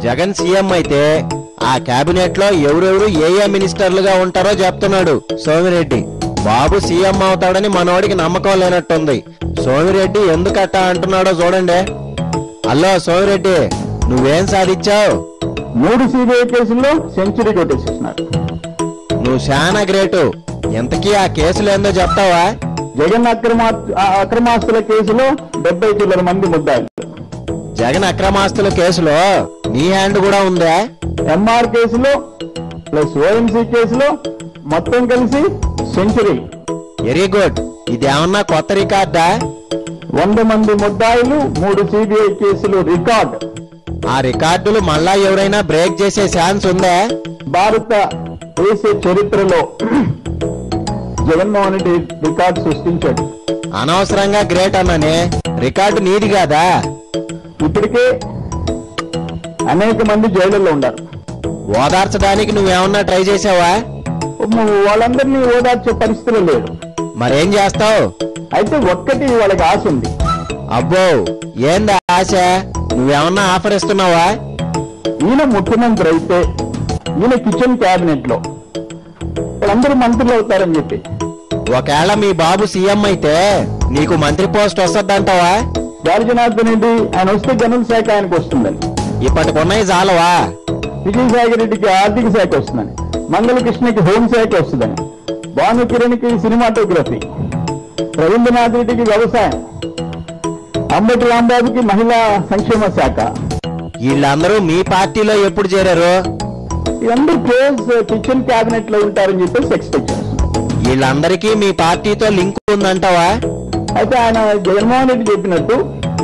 Jagan CM అయితే ఆ cabinet లో ఎవరెవరు ఏ ఏ మినిస్టర్లుగా ఉంటారో చెప్తున్నాడు సోమిరెడ్డి బాబు సీఎం అవుతాడని మనోడికి నమ్మకం లేనట్టుంది సోమిరెడ్డి ఎందుకట్ట అంటున్నాడో చూడండి హలో సోమిరెడ్డి నువ్వేం సాధించావు మూడు సిబిఐ కేసుల్లో సెంచరీ కొట్టేసేసినారు నువ్వు చాలా గ్రేటు ఎంతకీ ఆ కేసులు ఏందో చెప్తావా జగన్ అక్రమా ఆ అక్రమాస్తుల కేసులో డెబ్బై చిల్లర మంది ముద్దాయిలు జగన్ అక్రమాస్తుల కేసులో నీ హ్యాండ్ కూడా ఉందా ఎంఆర్ కేసులో ప్లస్ ఓఎంసీ కేసులో మొత్తం కలిసి సెంచరీ వెరీ గుడ్ ఇది ఏమన్నా కొత్త రికార్డా వంద మంది ముద్దాయిలు మూడు సిబిఐ కేసులు రికార్డ్ ఆ రికార్డులు మళ్ళా ఎవరైనా బ్రేక్ చేసే ఛాన్స్ ఉందా భారత దేశ చరిత్రలో జగన్మోహన్ రెడ్డి రికార్డ్ సృష్టించాడు అనవసరంగా గ్రేట్ అన్నానే రికార్డు నీది కాదా ఇప్పటికే అనేక మంది జైళ్ళలో ఉన్నారు ఓదార్చడానికి నువ్వేమన్నా ట్రై చేసావా వాళ్ళందరినీ ఓదార్చే పరిస్థితిలో లేరు మరేం చేస్తావు అయితే ఒక్కటి వాళ్ళకి ఆశ ఉంది అబ్బో ఏందా ఆశ నువ్వేమన్నా ఆఫర్ ఇస్తున్నావా ఈయన ముఖ్యమంత్రి అయితే ఈయన కిచెన్ క్యాబినెట్ లో వాళ్ళందరూ మంత్రులు అవుతారని చెప్పి ఒకవేళ మీ బాబు సీఎం అయితే నీకు మంత్రి పోస్ట్ వస్తుందంటావా గాలి జనార్దన్ రెడ్డి ఆయన వస్తే గనుల శాఖ ఆయనకు వస్తుందని ఇప్పటికున్నాయి చాలవా విజయసాయి రెడ్డికి ఆర్థిక శాఖ వస్తుందని మంగళకృష్ణకి హోంశాఖ వస్తుందని భాను కిరణ్కి సినిమాటోగ్రఫీ రవీంద్రనాథ్ రెడ్డికి వ్యవసాయం అంబటి రాంబాబుకి మహిళా సంక్షేమ శాఖ వీళ్ళందరూ మీ పార్టీలో ఎప్పుడు చేరారు ఇవన్నీ క్లోజ్ కిచెన్ క్యాబినెట్ లో ఉంటారని చెప్పేసి ఎక్స్పెక్ట్ చేస్తున్నాం వీళ్ళందరికీ మీ పార్టీతో లింక్ ఉందంటావా అయితే ఆయన జగన్మోహన్ రెడ్డి చెప్పినట్టు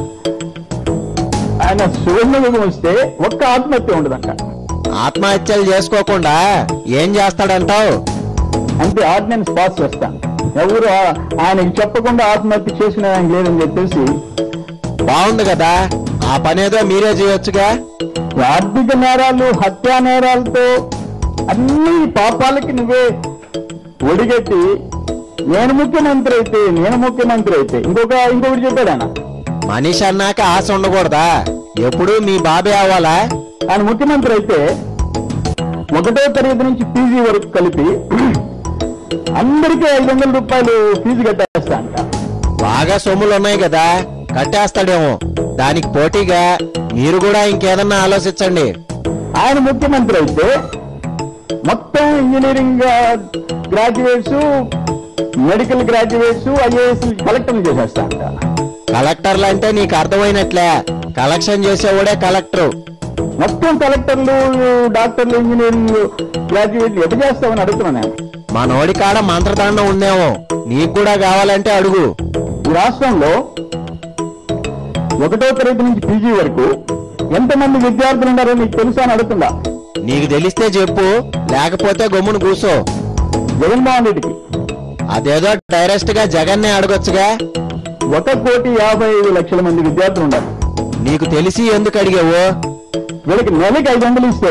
ఆయన సువర్ణయుగం వస్తే ఒక్క ఆత్మహత్య ఉండదంట ఆత్మహత్యలు చేసుకోకుండా ఏం చేస్తాడంటావు అంటే ఆర్డినెన్స్ పాస్ చేస్తాను ఎవరు ఆ- ఆయనకి చెప్పకుండా ఆత్మహత్య చేసిన ఆయన లేదని చెప్పేసి బాగుంది కదా ఆ పనేదో మీరే చేయొచ్చుగా ఆర్థిక నేరాలు హత్యా నేరాలతో అన్ని పాపాలకి నువ్వే ఒడిగట్టి నేను ముఖ్యమంత్రి అయితే నేను ముఖ్యమంత్రి అయితే ఇంకొక ఇంకొకటి చెప్పాడు ఆయన మనిషి అన్నాక ఆశ ఉండకూడదా ఎప్పుడు మీ బాబే అవ్వాలా ఆయన ముఖ్యమంత్రి అయితే ఒకటో తరగతి నుంచి పీజీ వరకు కలిపి అందరికీ ఐదు వందల రూపాయలు ఫీజు కట్టేస్తా అంట బాగా సొమ్ములు ఉన్నాయి కదా కట్టేస్తాడేమో దానికి పోటీగా మీరు కూడా ఇంకేదన్నా ఆలోచించండి ఆయన ముఖ్యమంత్రి అయితే మొత్తం engineering graduates medical graduates IAS కలెక్టర్లు చేసేస్తా అంట కలెక్టర్లు అంటే నీకు అర్థమైనట్లే కలెక్షన్ చేసేవాడే కలెక్టర్ మొత్తం కలెక్టర్లు డాక్టర్లు ఇంజనీరింగ్ గ్రాడ్యుయేట్లు ఎటు చేస్తామని అడుగుతున్నాను నేను మనోడి కాడ మంత్రదండం ఉందేమో నీకు కూడా కావాలంటే అడుగు ఈ రాష్ట్రంలో ఒకటో తరగతి నుంచి పీజీ వరకు ఎంతమంది విద్యార్థులు ఉన్నారో నీకు తెలుసా అని అడుగుతుందా నీకు తెలిస్తే చెప్పు లేకపోతే గమ్మును కూసో జగన్మోహన్ రెడ్డికి అదేదో డైరెక్ట్ గా జగన్నే అడగొచ్చుగా ఒక కోటి యాభై ఐదు లక్షల మంది విద్యార్థులు ఉన్నారు నీకు తెలిసి ఎందుకు అడిగావు వీళ్ళకి నెలకి ఐదు వందలు ఇస్తే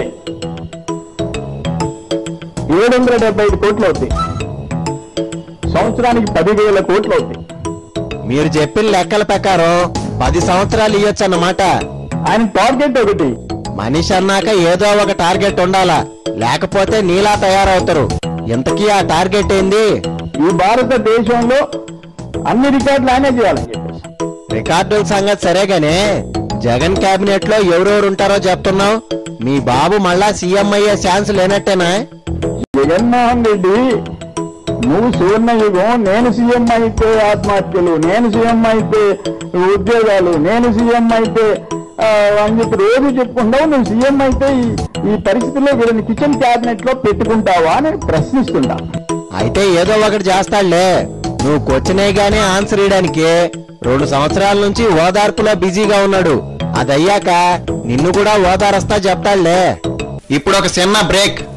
ఏడు వందల డెబ్బై ఐదు కోట్లు అవుతాయి సంవత్సరానికి పదివేల కోట్లు అవుతాయి మీరు చెప్పిన లెక్కల ప్రకారం పది సంవత్సరాలు ఇయ్యొచ్చు అన్నమాట ఆయన టార్గెట్ ఒకటి మనిషి అన్నాక ఏదో ఒక టార్గెట్ ఉండాలా లేకపోతే నీలా తయారవుతారు ఇంతకీ ఆ టార్గెట్ ఏంది ఈ భారతదేశంలో అన్ని రికార్డులు ఆయనే చేయాలని చెప్పేసి రికార్డుల సంగతి సరేగానే జగన్ కేబినెట్ లో ఎవరెవరు ఉంటారో చెప్తున్నావు మీ బాబు మళ్ళా సీఎం అయ్యే ఛాన్స్ లేనట్టేనా జగన్మోహన్ రెడ్డి నువ్వు సువర్ణ యుగం నేను సీఎం అయితే ఆత్మహత్యలు నేను సీఎం అయితే ఉద్యోగాలు నేను సీఎం అయితే ఆ, అని చెప్పి రోజు చెప్పుకుంటావు నువ్వు సీఎం అయితే ఈ- ఈ పరిస్థితుల్లో వీళ్ళని కిచెన్ క్యాబినెట్ లో పెట్టుకుంటావా అని ప్రశ్నిస్తుంటా అయితే ఏదో ఒకటి చేస్తాడులే నువ్వు క్వశ్చనే గానీ ఆన్సర్ ఇయడానికి రెండు సంవత్సరాల నుంచి ఓదార్పులో బిజీగా ఉన్నాడు అదయ్యాక నిన్ను కూడా ఓదారస్తా చెప్తాడులే ఇప్పుడు ఒక చిన్న బ్రేక్